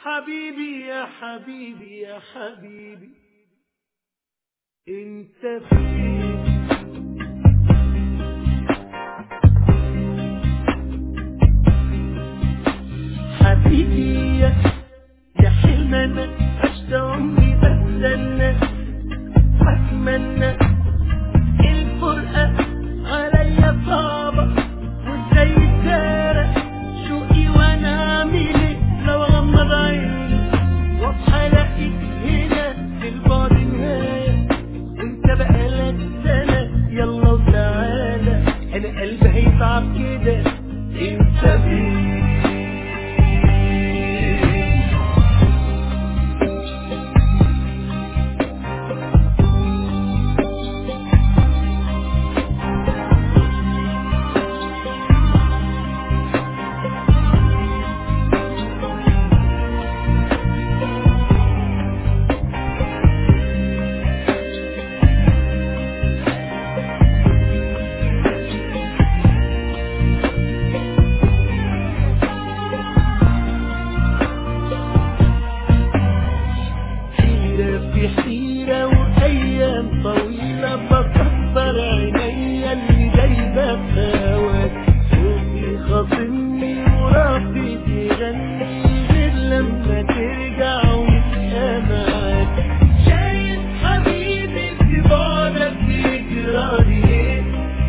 حبيبي يا حبيبي يا حبيبي انت فين حبيبي يا يا حلم انا عشت عمري بستنى بتمنى الفرقة عليا صعبة وازاي تدارى شوقي وانا اعمل ايه لو اغمض عيني واصحى الاقيك هنا في البعد نهاية وانت بقالك سنة يلا وتعالى انا قلبي هيتعب كده انت فين حيرة في حيرة وأيام طويلة بكبر عينيا اللي جايبة بهواك صوتي خاصمني ورافض يغني غير لما ترجع ويبقى معاك شايف حبيبي في بعدك بيجرالي ايه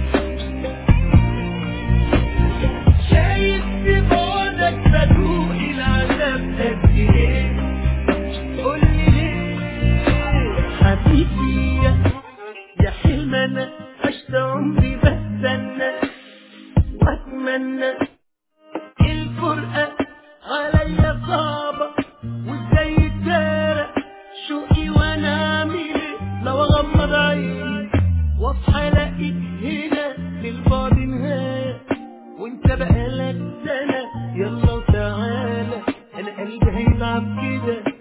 شايف في بعدك بدوق العذاب قد ايه قولي ليه حبيبي يا يا حلم انا عشت عمري بستنى واتمنى الفرقة عليا صعبة وازاي تدارى شوقي وانا اعمل ايه لو اغمض عيني واصحى الاقيك هنا للبعد نهاية وانت بقالك سنة يلا وتعالى انا قلبي هيتعب كده